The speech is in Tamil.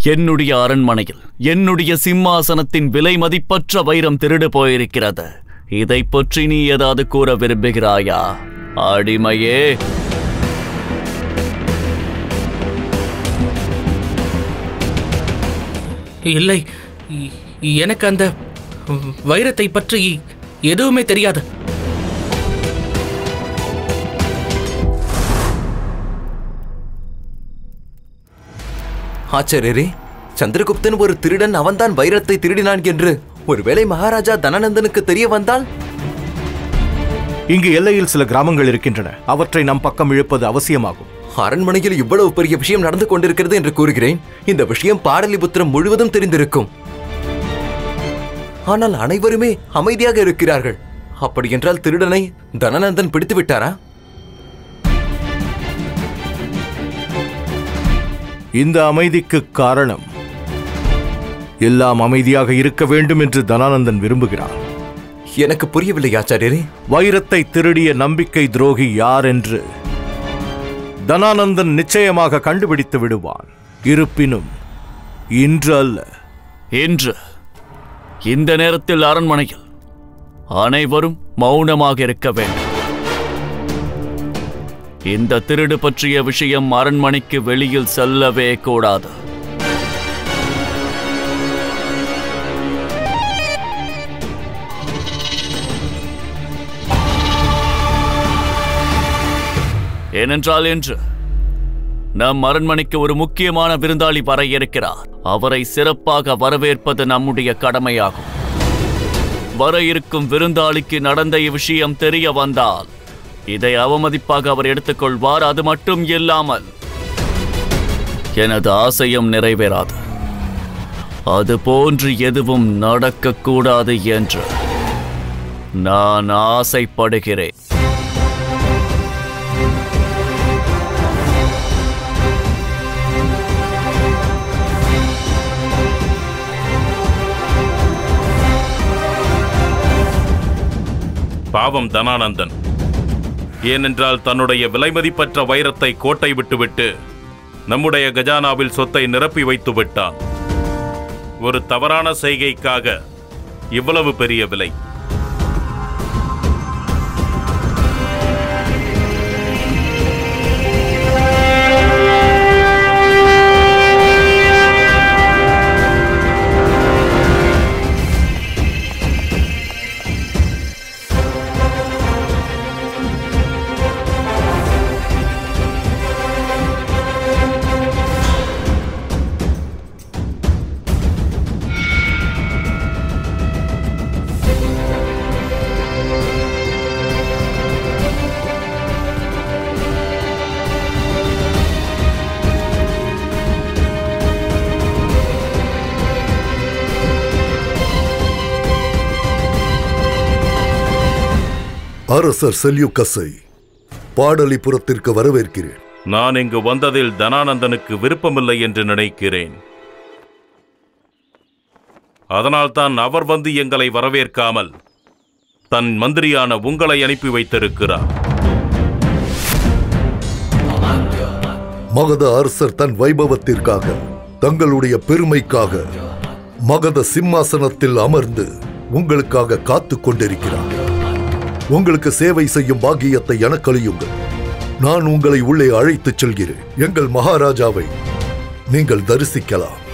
என்னுடைய அரண்மனையில் என்னுடைய சிம்மாசனத்தின் விலை மதிப்பற்ற வைரம் திருடு போயிருக்கிறது இதை பற்றி நீ ஏதாவது கூற விரும்புகிறாயா அடிமையே இல்லை இ- எனக்கு அந்த வைரத்தை பற்றி எதுவுமே தெரியாது ஆச்சாரியரே சந்திரகுப்தன் ஒரு திருடன் அவன்தான் வைரத்தை திருடினான் என்று ஒருவேளை மகாராஜா தனநந்தனுக்கு தெரிய வந்தால் இங்கு எல்லையில் சில கிராமங்கள் இருக்கின்றன அவற்றை நம் பக்கம் இழுப்பது அவசியமாகும் அரண்மனையில் இவ்வளவு பெரிய விஷயம் நடந்து கொண்டிருக்கிறது என்று கூறுகிறேன் இந்த விஷயம் பாடலிபுத்திரம் முழுவதும் தெரிந்திருக்கும் ஆனால் அனைவருமே அமைதியாக இருக்கிறார்கள் அப்படி என்றால் திருடனை தனநந்தன் பிடித்து விட்டாரா இந்த அமைதிக்கு காரணம் எல்லாம் அமைதியாக இருக்க வேண்டும் என்று தனானந்தன் விரும்புகிறார் எனக்கு புரியவில்லை ஆச்சாரியரே வைரத்தை திருடிய நம்பிக்கை துரோகி யார் என்று தனானந்தன் நிச்சயமாக கண்டுபிடித்து விடுவான் இருப்பினும் இன்று அல்ல இன்று இந்த நேரத்தில் அரண்மனையில் அனைவரும் மௌனமாக இருக்க வேண்டும் இந்த திருடு பற்றிய விஷயம் அரண்மனைக்கு வெளியில் செல்லவே கூடாது ஏனென்றால் என்று நம் அரண்மனைக்கு ஒரு முக்கியமான விருந்தாளி வர இருக்கிறார் அவரை சிறப்பாக வரவேற்பது நம்முடைய கடமையாகும் வர இருக்கும் விருந்தாளிக்கு நடந்த இவ்விஷயம் தெரிய வந்தால் இதை அவமதிப்பாக அவர் எடுத்துக்கொள்வார் அது மட்டும் இல்லாமல் எனது ஆசையும் நிறைவேறாது அது போன்று எதுவும் நடக்கக்கூடாது என்று நான் ஆசைப்படுகிறேன் பாவம் தனானந்தன் ஏனென்றால் தன்னுடைய விலைமதிப்பற்ற வைரத்தை கோட்டை விட்டுவிட்டு நம்முடைய கஜானாவில் சொத்தை நிரப்பி வைத்து விட்டான் ஒரு தவறான செய்கைக்காக இவ்வளவு பெரிய விலை அரசர் செல்யூக்கஸை பாடலிபுரத்திற்கு வரவேற்கிறேன் நான் இங்கு வந்ததில் தனானந்தனுக்கு விருப்பமில்லை என்று நினைக்கிறேன் அதனால்தான் அவர் வந்து எங்களை வரவேற்காமல் தன் மந்திரியான உங்களை அனுப்பி வைத்திருக்கிறார் மகத அரசர் தன் வைபவத்திற்காக தங்களுடைய பெருமைக்காக மகத சிம்மாசனத்தில் அமர்ந்து உங்களுக்காக காத்துக் கொண்டிருக்கிறார் உங்களுக்கு சேவை செய்யும் பாக்கியத்தை எனக்களியுங்கள் நான் உங்களை உள்ளே அழைத்துச் செல்கிறேன் எங்கள் மகாராஜாவை நீங்கள் தரிசிக்கலாம்